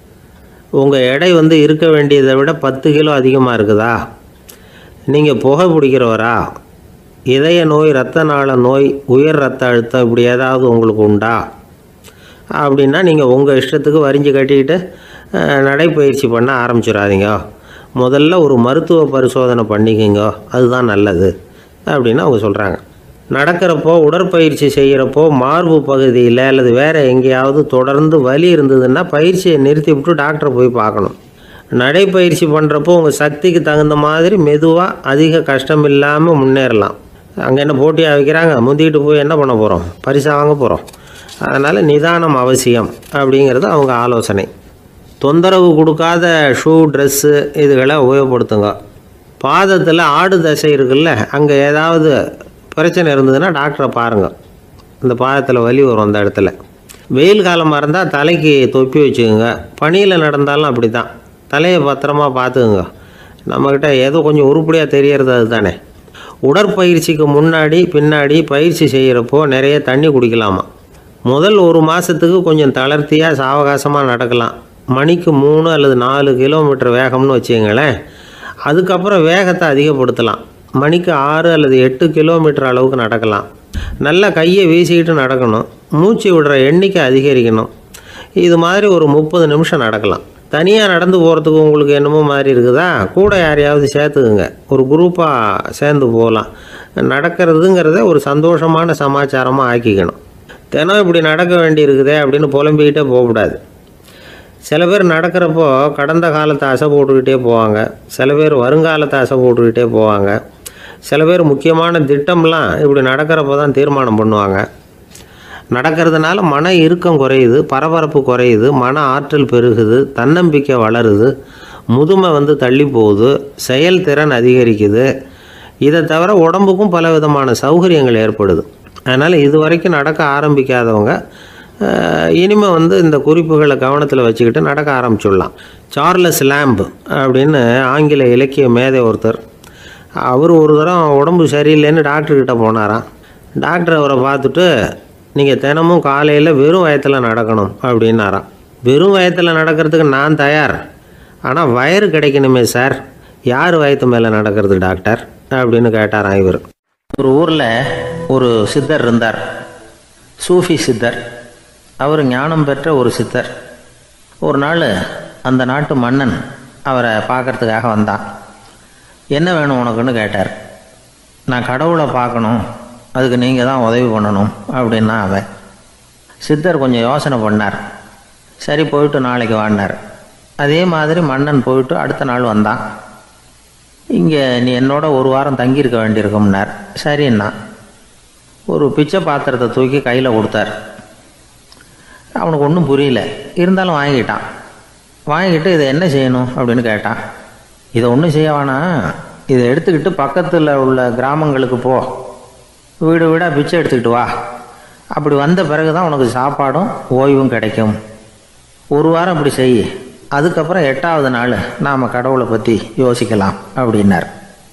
உங்கள் எடை வந்து இருக்க வேண்டியதை விட பத்து கிலோ அதிகமாக இருக்குதா நீங்கள் புகை பிடிக்கிறவரா இதய நோய் இரத்த நாள நோய் உயர் ரத்த அழுத்தம் இப்படி ஏதாவது உங்களுக்கு உண்டா அப்படின்னா நீங்கள் உங்கள் இஷ்டத்துக்கு வரிஞ்சு கட்டிக்கிட்டு அஹ், நடைப்பயிற்சி பண்ண ஆரம்பிச்சிடாதீங்க முதல்ல ஒரு மருத்துவ பரிசோதனை பண்ணிக்கோங்க அதுதான் நல்லது அப்படின்னு அவங்க சொல்கிறாங்க நடக்கிறப்போ உடற்பயிற்சி செய்கிறப்போ மார்பு பகுதியில் அல்லது வேறு எங்கேயாவது தொடர்ந்து வலி இருந்ததுன்னா பயிற்சியை நிறுத்தி விட்டு டாக்டரை போய் பார்க்கணும் நடைப்பயிற்சி பண்ணுறப்போ உங்கள் சக்திக்கு தகுந்த மாதிரி மெதுவாக அதிக கஷ்டம் இல்லாமல் முன்னேறலாம் அங்கே என்ன போட்டியாக வைக்கிறாங்க முந்திக்கிட்டு போய் என்ன பண்ண போகிறோம் பரிசா வாங்க போகிறோம் அதனால் நிதானம் அவசியம் அப்படிங்கிறது அவங்க ஆலோசனை தொந்தரவு கொடுக்காத ஷூ ட்ரெஸ்ஸு இதுகளை உபயோகப்படுத்துங்க பாதத்தில் ஆடு தசை இருக்குல்ல அங்கே ஏதாவது பிரச்சனை இருந்ததுன்னா டாக்டரை பாருங்கள் இந்த பாதத்தில் வலி வரும் அந்த இடத்துல வெயில் காலமாக இருந்தால் தலைக்கு தொப்பி வச்சுக்கோங்க பனியில் நடந்தாலும் அப்படி தான் தலையை பத்திரமா பார்த்துக்குங்க நம்மக்கிட்ட ஏதோ கொஞ்சம் உருப்படியாக தெரியறது அதுதானே உடற்பயிற்சிக்கு முன்னாடி பின்னாடி பயிற்சி செய்கிறப்போ நிறைய தண்ணி குடிக்கலாமா முதல் ஒரு மாதத்துக்கு கொஞ்சம் தளர்த்தியாக சாவகாசமாக நடக்கலாம் மணிக்கு மூணு அல்லது நாலு கிலோமீட்டர் வேகம்னு வச்சுங்களேன் அதுக்கப்புறம் வேகத்தை அதிகப்படுத்தலாம் மணிக்கு ஆறு அல்லது எட்டு கிலோமீட்டர் அளவுக்கு நடக்கலாம் நல்லா கையை வீசிக்கிட்டு நடக்கணும் மூச்சு விடுற எண்ணிக்கை அதிகரிக்கணும் இது மாதிரி ஒரு முப்பது நிமிஷம் நடக்கலாம் தனியாக நடந்து போகிறதுக்கு உங்களுக்கு என்னமோ மாதிரி இருக்குதா கூட யாரையாவது சேர்த்துக்குங்க ஒரு குரூப்பாக சேர்ந்து போகலாம் நடக்கிறதுங்கிறத ஒரு சந்தோஷமான சமாச்சாரமாக ஆக்கிக்கணும் தினம் இப்படி நடக்க வேண்டி இருக்குதே அப்படின்னு புலம்பிக்கிட்டே போகக்கூடாது சில பேர் நடக்கிறப்போ கடந்த காலத்தை அசை போட்டுக்கிட்டே போவாங்க சில பேர் வருங்காலத்தை அசை போட்டுக்கிட்டே போவாங்க சில பேர் முக்கியமான திட்டம்லாம் இப்படி நடக்கிறப்போ தான் தீர்மானம் பண்ணுவாங்க நடக்கிறதுனால மன இறுக்கம் குறையுது பரபரப்பு குறையுது மன ஆற்றல் பெருகுது தன்னம்பிக்கை வளருது முதுமை வந்து தள்ளி போகுது செயல்திறன் அதிகரிக்குது இதை தவிர உடம்புக்கும் பல விதமான சௌகரியங்கள் ஏற்படுது அதனால் இது வரைக்கும் நடக்க ஆரம்பிக்காதவங்க அஹ், இனிமே வந்து இந்த குறிப்புகளை கவனத்தில் வச்சுக்கிட்டு நடக்க ஆரம்பிச்சுடலாம் சார்லஸ் லேம்ப் அப்படின்னு ஆங்கில இலக்கிய மேதை ஒருத்தர் அவர் ஒரு தரம் உடம்பு சரியில்லைன்னு டாக்டர்கிட்ட போனாராம் டாக்டர் அவரை பார்த்துட்டு நீங்கள் தினமும் காலையில் வெறும் வயத்தில் நடக்கணும் அப்படின்னாராம் வெறும் வயத்தில் நடக்கிறதுக்கு நான் தயார் ஆனால் வயிறு கிடைக்கணுமே சார் யார் வயத்து மேலே நடக்கிறது டாக்டர் அப்படின்னு கேட்டாராம் இவர் ஒரு ஊரில் ஒரு சித்தர் இருந்தார் சூஃபி சித்தர் அவர் ஞானம் பெற்ற ஒரு சித்தர் ஒரு நாள் அந்த நாட்டு மன்னன் அவரை பார்க்கறதுக்காக வந்தான் என்ன வேணும் உனக்குன்னு கேட்டார் நான் கடவுளை பார்க்கணும் அதுக்கு நீங்கள் தான் உதவி பண்ணணும் அப்படின்னா அவன் சித்தர் கொஞ்சம் யோசனை பண்ணார் சரி போயிட்டு நாளைக்கு வாடினார் அதே மாதிரி மன்னன் போயிட்டு அடுத்த நாள் வந்தான் இங்கே நீ என்னோட ஒரு வாரம் தங்கியிருக்க வேண்டியிருக்கும்னார் சரின்னா ஒரு பிச்சை பாத்திரத்தை தூக்கி கையில் கொடுத்தார் அவனுக்கு ஒன்றும் புரியல இருந்தாலும் வாங்கிட்டான் வாங்கிட்டு இதை என்ன செய்யணும் அப்படின்னு கேட்டான் இதை ஒன்றும் செய்ய வேணாம் இதை எடுத்துக்கிட்டு பக்கத்தில் உள்ள கிராமங்களுக்கு போ வீடு வீடாக பிச்சை எடுத்துக்கிட்டு வா அப்படி வந்த பிறகு தான் உனக்கு சாப்பாடும் ஓய்வும் கிடைக்கும் ஒரு வாரம் இப்படி செய் அதுக்கப்புறம் எட்டாவது நாள் நாம் கடவுளை பற்றி யோசிக்கலாம் அப்படின்னார்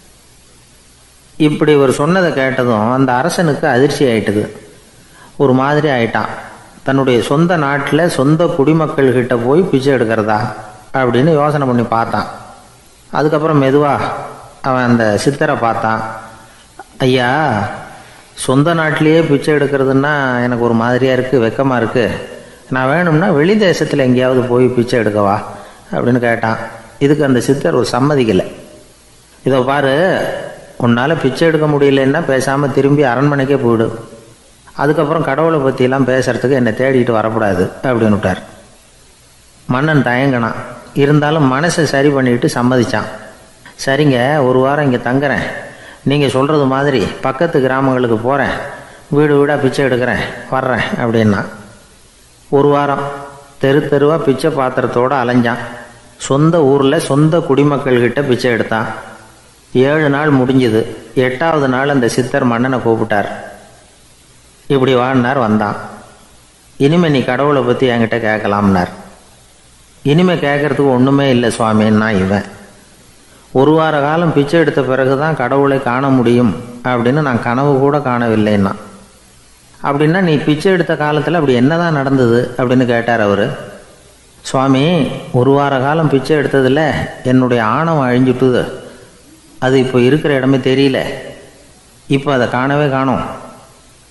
இப்படி இவர் சொன்னதை கேட்டதும் அந்த அரசனுக்கு அதிர்ச்சி ஆயிட்டுது ஒரு மாதிரி ஆயிட்டான் தன்னுடைய சொந்த நாட்டில் சொந்த குடிமக்கள்கிட்ட போய் பிச்சை எடுக்கிறதா அப்படின்னு யோசனை பண்ணி பார்த்தான் அதுக்கப்புறம் மெதுவாக அவன் அந்த சித்தரை பார்த்தான் ஐயா சொந்த நாட்டிலேயே பிச்சை எடுக்கிறதுன்னா எனக்கு ஒரு மாதிரியாக இருக்குது வெக்கமாக இருக்குது நான் வேணும்னா வெளி தேசத்தில் எங்கேயாவது போய் பிச்சை எடுக்கவா அப்படின்னு கேட்டான் இதுக்கு அந்த சித்தர் ஒரு சம்மதிக்கலை இதோ பாரு உன்னால் பிச்சை எடுக்க முடியலன்னா பேசாமல் திரும்பி அரண்மனைக்கே போயிடு அதுக்கப்புறம் கடவுளை பற்றியெல்லாம் பேசுறதுக்கு என்னை தேடிட்டு வரக்கூடாது அப்படின்னு விட்டார் மன்னன் தயங்கினான் இருந்தாலும் மனசை சரி பண்ணிட்டு சம்மதிச்சான் சரிங்க ஒரு வாரம் இங்கே தங்குறேன் நீங்கள் சொல்கிறது மாதிரி பக்கத்து கிராமங்களுக்கு போகிறேன் வீடு வீடாக பிச்சை எடுக்கிறேன் வர்றேன் அப்படின்னா ஒரு வாரம் தெரு தெருவாக பிச்சை பாத்திரத்தோடு அலைஞ்சான் சொந்த ஊரில் சொந்த குடிமக்கள்கிட்ட பிச்சை எடுத்தான் ஏழு நாள் முடிஞ்சுது எட்டாவது நாள் அந்த சித்தர் மன்னனை கூப்பிட்டார் இப்படி வாழ்னார் வந்தான் இனிமே நீ கடவுளை பற்றி என்கிட்ட கேட்கலாம்னார் இனிமே கேட்கறதுக்கு ஒன்றுமே இல்லை சுவாமின்னா இவன் ஒரு வார காலம் பிச்சை எடுத்த பிறகு தான் கடவுளை காண முடியும் அப்படின்னு நான் கனவு கூட காணவில்லைன்னா அப்படின்னா நீ பிச்சை எடுத்த காலத்தில் அப்படி என்னதான் நடந்தது அப்படின்னு கேட்டார் அவர் சுவாமி ஒரு வார காலம் பிச்சை எடுத்ததில் என்னுடைய ஆணவம் அழிஞ்சுட்டுது அது இப்போ இருக்கிற இடமே தெரியல இப்போ அதை காணவே காணோம்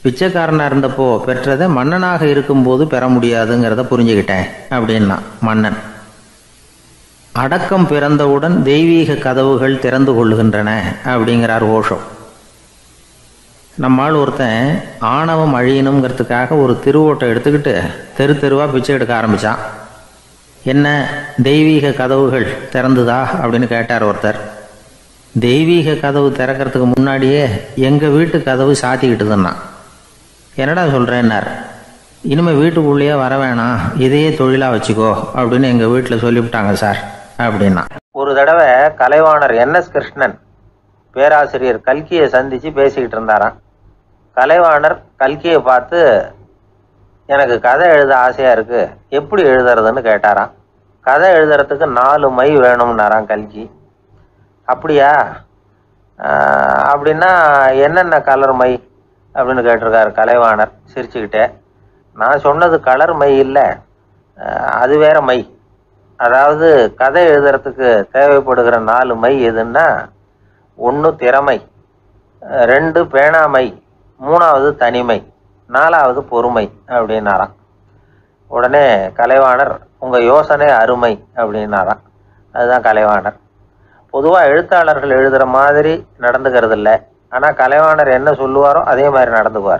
பிச்சைக்காரனாக இருந்தப்போ பெற்றதை மன்னனாக இருக்கும்போது பெற முடியாதுங்கிறத புரிஞ்சுக்கிட்டேன் அப்படின்னா மன்னன் அடக்கம் பிறந்தவுடன் தெய்வீக கதவுகள் திறந்து கொள்ளுகின்றன அப்படிங்கிறார் ஓஷோ நம்மால் ஒருத்தன் ஆணவம் அழியணுங்கிறதுக்காக ஒரு திருவோட்டை எடுத்துக்கிட்டு தெரு தெருவாக பிச்சை எடுக்க ஆரம்பித்தான் என்ன தெய்வீக கதவுகள் திறந்துதா அப்படின்னு கேட்டார் ஒருத்தர் தெய்வீக கதவு திறக்கிறதுக்கு முன்னாடியே எங்கள் வீட்டு கதவு சாத்திக்கிட்டுதுன்னா என்னடா சொல்கிறேன்னார் இனிமேல் வீட்டுக்குள்ளேயே வர வேணாம் இதையே தொழிலாக வச்சுக்கோ அப்படின்னு எங்கள் வீட்டில் சொல்லிவிட்டாங்க சார் அப்படின்னா ஒரு தடவை கலைவாணர் என்எஸ் கிருஷ்ணன் பேராசிரியர் கல்கியை சந்தித்து பேசிக்கிட்டு இருந்தாராம் கலைவாணர் கல்கியை பார்த்து எனக்கு கதை எழுத ஆசையாக இருக்குது எப்படி எழுதுறதுன்னு கேட்டாராம் கதை எழுதுறதுக்கு நாலு மை வேணும்னாராம் கல்கி அப்படியா ஆஹ், அப்படின்னா என்னென்ன கலர் மை அப்படின்னு கேட்டிருக்காரு கலைவாணர் சிரிச்சுக்கிட்டே நான் சொன்னது கலர் மை இல்லை ஆஹ், அது வேற மை அதாவது கதை எழுதுறதுக்கு தேவைப்படுகிற நாலு மை எதுன்னா ஒன்று திறமை அஹ் ரெண்டு பேணாமை மூணாவது தனிமை நாலாவது பொறுமை அப்படின்னாராம் உடனே கலைவாணர் உங்கள் யோசனை அருமை அப்படின்னாராம் அதுதான் கலைவாணர் பொதுவாக எழுத்தாளர்கள் எழுதுகிற மாதிரி நடந்துக்கிறது இல்லை ஆனால் கலைவாணர் என்ன சொல்லுவாரோ அதே மாதிரி நடந்துக்குவார்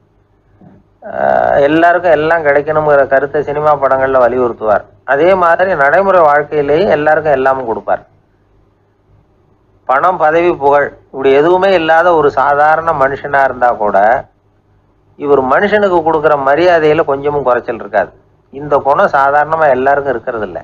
ஆஹ் எல்லாருக்கும் எல்லாம் கிடைக்கணுங்கிற கருத்தை சினிமா படங்களில் வலியுறுத்துவார் அதே மாதிரி நடைமுறை வாழ்க்கையிலேயும் எல்லாருக்கும் எல்லாமும் கொடுப்பார் பணம் பதவி புகழ் இப்படி எதுவுமே இல்லாத ஒரு சாதாரண மனுஷனா இருந்தா கூட இவர் மனுஷனுக்கு கொடுக்குற மரியாதையில கொஞ்சமும் குறைச்சல் இருக்காது இந்த குணம் சாதாரணமா எல்லாருக்கும் இருக்கிறது இல்லை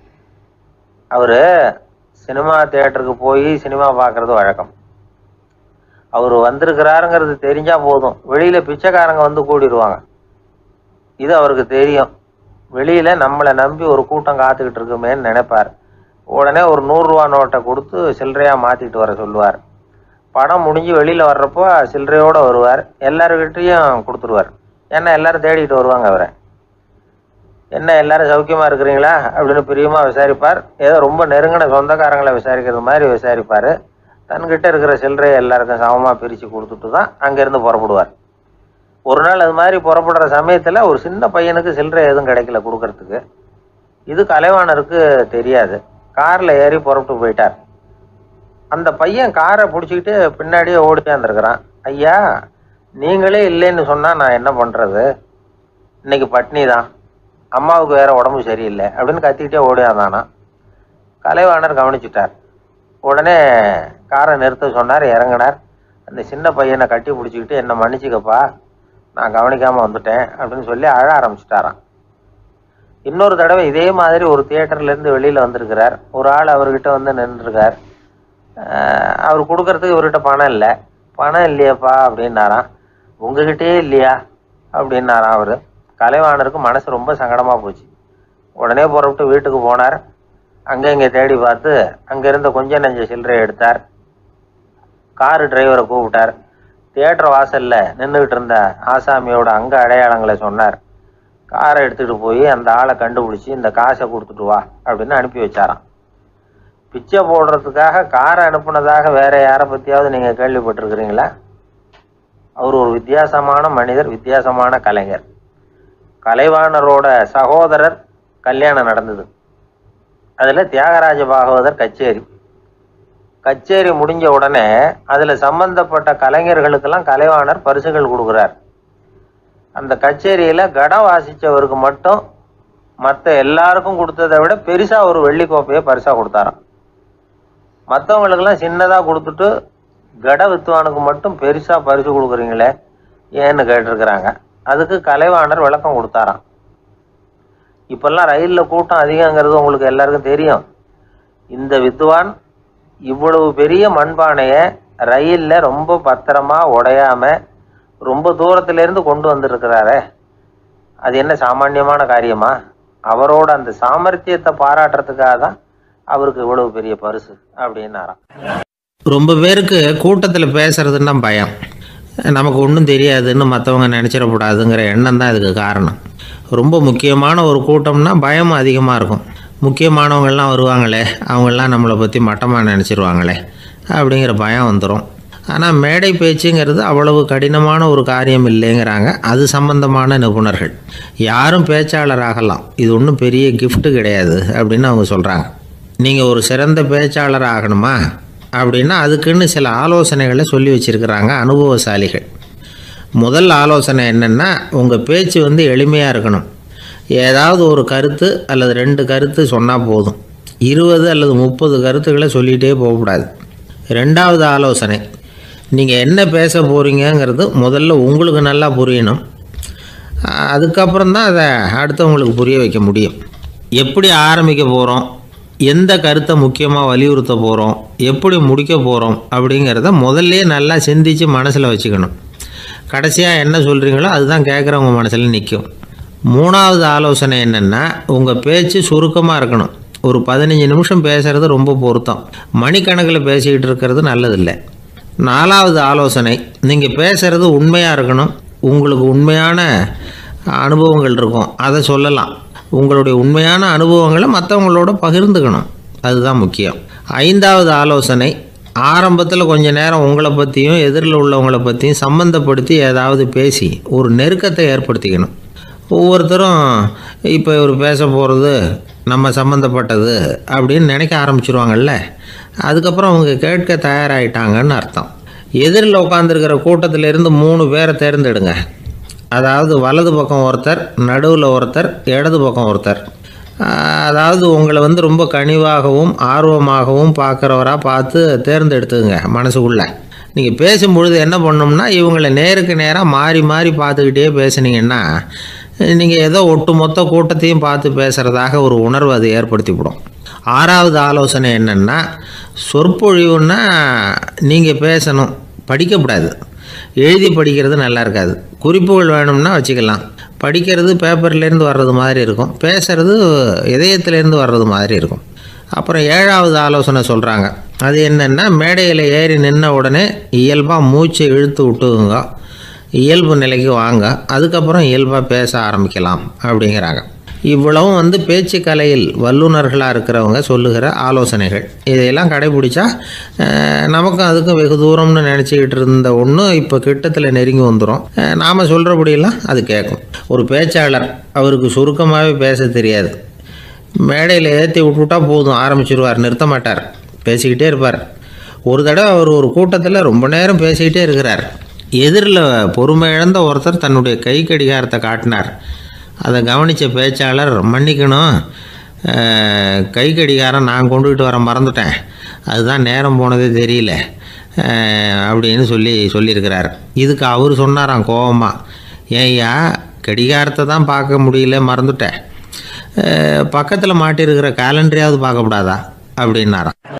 அவரு சினிமா தியேட்டருக்கு போய் சினிமா பார்க்கறது வழக்கம் அவர் வந்திருக்கிறாருங்கிறது தெரிஞ்சா போதும் வெளியில பிச்சைக்காரங்க வந்து கூடிடுவாங்க இது அவருக்கு தெரியும் வெளியில நம்மளை நம்பி ஒரு கூட்டம் காத்துக்கிட்டு இருக்குமேன்னு நினைப்பார் உடனே ஒரு நூறுரூவா நோட்டை கொடுத்து சில்லறையா மாத்திட்டு வர சொல்லுவார் படம் முடிஞ்சு வெளியில வர்றப்போ சில்லறையோட வருவார் எல்லாருக்கிட்டையும் கொடுத்துருவார் ஏன்னா எல்லாரும் தேடிட்டு வருவாங்க அவரை என்ன எல்லாரும் சௌக்கியமா இருக்கிறீங்களா அப்படின்னு பிரியமா விசாரிப்பார் ஏதோ ரொம்ப நெருங்கின சொந்தக்காரங்களை விசாரிக்கிறது மாதிரி விசாரிப்பார் தன்கிட்ட இருக்கிற சில்லறையை எல்லாருக்கும் சமமாக பிரித்து கொடுத்துட்டு தான் அங்கேருந்து புறப்படுவார் ஒரு நாள் அது மாதிரி புறப்படுற சமயத்தில் ஒரு சின்ன பையனுக்கு சில்லறை எதுவும் கிடைக்கல கொடுக்கறதுக்கு இது கலைவாணருக்கு தெரியாது காரில் ஏறி புறப்பட்டு போயிட்டார் அந்த பையன் காரை பிடிச்சிக்கிட்டு பின்னாடியே ஓடியாந்துருக்கிறான் ஐயா நீங்களே இல்லைன்னு சொன்னால் நான் என்ன பண்ணுறது இன்னைக்கு பட்னி தான் அம்மாவுக்கு வேற உடம்பு சரியில்லை அப்படின்னு கத்திக்கிட்டே ஓடியாந்தானா கலைவாணர் கவனிச்சிட்டார் உடனே காரை நிறுத்த சொன்னார் இறங்கினார் அந்த சின்ன பையனை கட்டி பிடிச்சிக்கிட்டு என்னை மன்னிச்சுக்கப்பா நான் கவனிக்காமல் வந்துட்டேன் அப்படின்னு சொல்லி அழ ஆரம்பிச்சிட்டாராம் இன்னொரு தடவை இதே மாதிரி ஒரு தியேட்டர்ல இருந்து வெளியில வந்திருக்கிறார் ஒரு ஆள் அவர்கிட்ட வந்து நின்றுருக்கார் அவர் கொடுக்கறதுக்கு இவர்கிட்ட பணம் இல்லை பணம் இல்லையாப்பா அப்படின்னாராம் உங்ககிட்டயே இல்லையா அப்படின்னாராம் அவரு கலைவாணருக்கு மனசு ரொம்ப சங்கடமா போச்சு உடனே புறப்பட்டு வீட்டுக்கு போனார் அங்க இங்க தேடி பார்த்து அங்க இருந்த கொஞ்ச நெஞ்ச சில்லறையை எடுத்தார் காரு டிரைவரை கூப்பிட்டார் தியேட்டர் வாசல்ல நின்றுகிட்டு இருந்த ஆசாமியோட அங்க அடையாளங்களை சொன்னார் காரை எடுத்துட்டு போய் அந்த ஆளை கண்டுபிடிச்சி இந்த காசை கொடுத்துட்டு வா அப்படின்னு அனுப்பி வச்சாராம் பிச்சை போடுறதுக்காக காரை அனுப்புனதாக வேற யாரை பத்தியாவது நீங்க கேள்விப்பட்டிருக்கிறீங்களா அவர் ஒரு வித்தியாசமான மனிதர் வித்தியாசமான கலைஞர் கலைவாணரோட சகோதரர் கல்யாணம் நடந்தது அதுல தியாகராஜ பாகவதர் கச்சேரி கச்சேரி முடிஞ்ச உடனே அதுல சம்பந்தப்பட்ட கலைஞர்களுக்கெல்லாம் கலைவாணர் பரிசுகள் கொடுக்குறார் அந்த கச்சேரியில கடம் வாசிச்சவருக்கு மட்டும் மற்ற எல்லாருக்கும் கொடுத்ததை விட பெருசா ஒரு வெள்ளி கோப்பையை பரிசா கொடுத்தாராம் மற்றவங்களுக்கெல்லாம் சின்னதா கொடுத்துட்டு கட வித்துவானுக்கு மட்டும் பெருசா பரிசு கொடுக்குறீங்களே ஏன்னு கேட்டிருக்கிறாங்க அதுக்கு கலைவாணர் விளக்கம் கொடுத்தாராம் இப்பெல்லாம் ரயில்ல கூட்டம் அதிகங்கிறது உங்களுக்கு எல்லாருக்கும் தெரியும் இந்த வித்வான் இவ்வளவு பெரிய மண்பானைய ரயில்ல ரொம்ப பத்திரமா உடையாம ரொம்ப தூரத்துல இருந்து கொண்டு வந்திருக்கிறாரே அது என்ன சாமானியமான காரியமா அவரோட அந்த சாமர்த்தியத்தை பாராட்டுறதுக்காக தான் அவருக்கு இவ்வளவு பெரிய பரிசு அப்படின்னாராம் ரொம்ப பேருக்கு கூட்டத்தில் பேசுறதுன்னா பயம் நமக்கு ஒன்றும் தெரியாதுன்னு மற்றவங்க நினச்சிடக்கூடாதுங்கிற எண்ணம் தான் இதுக்கு காரணம் ரொம்ப முக்கியமான ஒரு கூட்டம்னா பயம் அதிகமாக இருக்கும் முக்கியமானவங்கள்லாம் வருவாங்களே அவங்கெல்லாம் நம்மளை பற்றி மட்டமாக நினச்சிருவாங்களே அப்படிங்கிற பயம் வந்துடும் ஆனால் மேடை பேச்சுங்கிறது அவ்வளவு கடினமான ஒரு காரியம் இல்லைங்கிறாங்க அது சம்பந்தமான நிபுணர்கள் யாரும் பேச்சாளர் ஆகலாம் இது ஒன்றும் பெரிய கிஃப்ட்டு கிடையாது அப்படின்னு அவங்க சொல்கிறாங்க நீங்கள் ஒரு சிறந்த பேச்சாளர் ஆகணுமா அப்படின்னா அதுக்குன்னு சில ஆலோசனைகளை சொல்லி வச்சுருக்கிறாங்க அனுபவசாலிகள் முதல் ஆலோசனை என்னென்னா உங்கள் பேச்சு வந்து எளிமையாக இருக்கணும் ஏதாவது ஒரு கருத்து அல்லது ரெண்டு கருத்து சொன்னால் போதும் இருபது அல்லது முப்பது கருத்துக்களை சொல்லிகிட்டே போகக்கூடாது ரெண்டாவது ஆலோசனை நீங்கள் என்ன பேச போகிறீங்கங்கிறது முதல்ல உங்களுக்கு நல்லா புரியணும் அதுக்கப்புறம் தான் அதை அடுத்தவங்களுக்கு புரிய வைக்க முடியும் எப்படி ஆரம்பிக்க போகிறோம் எந்த கருத்தை முக்கியமாக வலியுறுத்த போகிறோம் எப்படி முடிக்க போகிறோம் அப்படிங்கிறத முதல்லே நல்லா சிந்தித்து மனசில் வச்சுக்கணும் கடைசியாக என்ன சொல்கிறீங்களோ அதுதான் கேட்குறவங்க மனசில் நிற்கும் மூணாவது ஆலோசனை என்னென்னா உங்கள் பேச்சு சுருக்கமாக இருக்கணும் ஒரு பதினஞ்சு நிமிஷம் பேசுகிறது ரொம்ப பொருத்தம் மணிக்கணக்கில் பேசிக்கிட்டு இருக்கிறது நல்லதில்லை நாலாவது ஆலோசனை நீங்கள் பேசுகிறது உண்மையாக இருக்கணும் உங்களுக்கு உண்மையான அனுபவங்கள் இருக்கும் அதை சொல்லலாம் உங்களுடைய உண்மையான அனுபவங்களை மற்றவங்களோட பகிர்ந்துக்கணும் அதுதான் முக்கியம் ஐந்தாவது ஆலோசனை ஆரம்பத்தில் கொஞ்ச நேரம் உங்களை பற்றியும் எதிரில் உள்ளவங்களை பற்றியும் சம்மந்தப்படுத்தி ஏதாவது பேசி ஒரு நெருக்கத்தை ஏற்படுத்திக்கணும் ஒவ்வொருத்தரும் இப்போ இவர் பேச போகிறது நம்ம சம்மந்தப்பட்டது அப்படின்னு நினைக்க ஆரம்பிச்சிருவாங்கல்ல அதுக்கப்புறம் அவங்க கேட்க தயாராகிட்டாங்கன்னு அர்த்தம் எதிரில் உட்காந்துருக்கிற கூட்டத்திலேருந்து மூணு பேரை தேர்ந்தெடுங்க அதாவது வலது பக்கம் ஒருத்தர் நடுவில் ஒருத்தர் இடது பக்கம் ஒருத்தர் அதாவது உங்களை வந்து ரொம்ப கனிவாகவும் ஆர்வமாகவும் பார்க்குறவராக பார்த்து தேர்ந்தெடுத்துங்க மனசுக்குள்ளே நீங்கள் பேசும்பொழுது என்ன பண்ணணும்னா இவங்களை நேருக்கு நேராக மாறி மாறி பார்த்துக்கிட்டே பேசுனீங்கன்னா நீங்கள் ஏதோ ஒட்டுமொத்த கூட்டத்தையும் பார்த்து பேசுகிறதாக ஒரு உணர்வு அது ஏற்படுத்திவிடும் ஆறாவது ஆலோசனை என்னென்னா சொற்பொழிவுன்னா நீங்கள் பேசணும் படிக்கக்கூடாது எழுதி படிக்கிறது நல்லா இருக்காது குறிப்புகள் வேணும்னா வச்சுக்கலாம் படிக்கிறது பேப்பர்லேருந்து வர்றது மாதிரி இருக்கும் பேசுகிறது இதயத்துலேருந்து வர்றது மாதிரி இருக்கும் அப்புறம் ஏழாவது ஆலோசனை சொல்கிறாங்க அது என்னென்னா மேடையில் ஏறி நின்ன உடனே இயல்பாக மூச்சை இழுத்து விட்டுங்க இயல்பு நிலைக்கு வாங்க அதுக்கப்புறம் இயல்பாக பேச ஆரம்பிக்கலாம் அப்படிங்கிறாங்க இவ்வளவும் வந்து பேச்சு கலையில் வல்லுநர்களாக இருக்கிறவங்க சொல்லுகிற ஆலோசனைகள் இதையெல்லாம் கடைபிடிச்சா நமக்கும் அதுக்கும் வெகு தூரம்னு நினச்சிக்கிட்டு இருந்த ஒன்று இப்போ கிட்டத்தில் நெருங்கி வந்துடும் நாம் சொல்கிறபடியெல்லாம் அது கேட்கும் ஒரு பேச்சாளர் அவருக்கு சுருக்கமாகவே பேச தெரியாது மேடையில் ஏற்றி விட்டுவிட்டா போதும் ஆரம்பிச்சிருவார் நிறுத்த மாட்டார் பேசிக்கிட்டே இருப்பார் ஒரு தடவை அவர் ஒரு கூட்டத்தில் ரொம்ப நேரம் பேசிக்கிட்டே இருக்கிறார் எதிரில் பொறுமை இழந்த ஒருத்தர் தன்னுடைய கை கடிகாரத்தை காட்டினார் அதை கவனித்த பேச்சாளர் மன்னிக்கணும் கை கடிகாரம் நான் கொண்டுகிட்டு வர மறந்துட்டேன் அதுதான் நேரம் போனதே தெரியல அப்படின்னு சொல்லி சொல்லியிருக்கிறார் இதுக்கு அவர் சொன்னாராம் கோபமாக ஏய்யா கடிகாரத்தை தான் பார்க்க முடியல மறந்துட்டேன் பக்கத்தில் மாட்டியிருக்கிற கேலண்டரையாவது பார்க்கக்கூடாதா அப்படின்னாராம்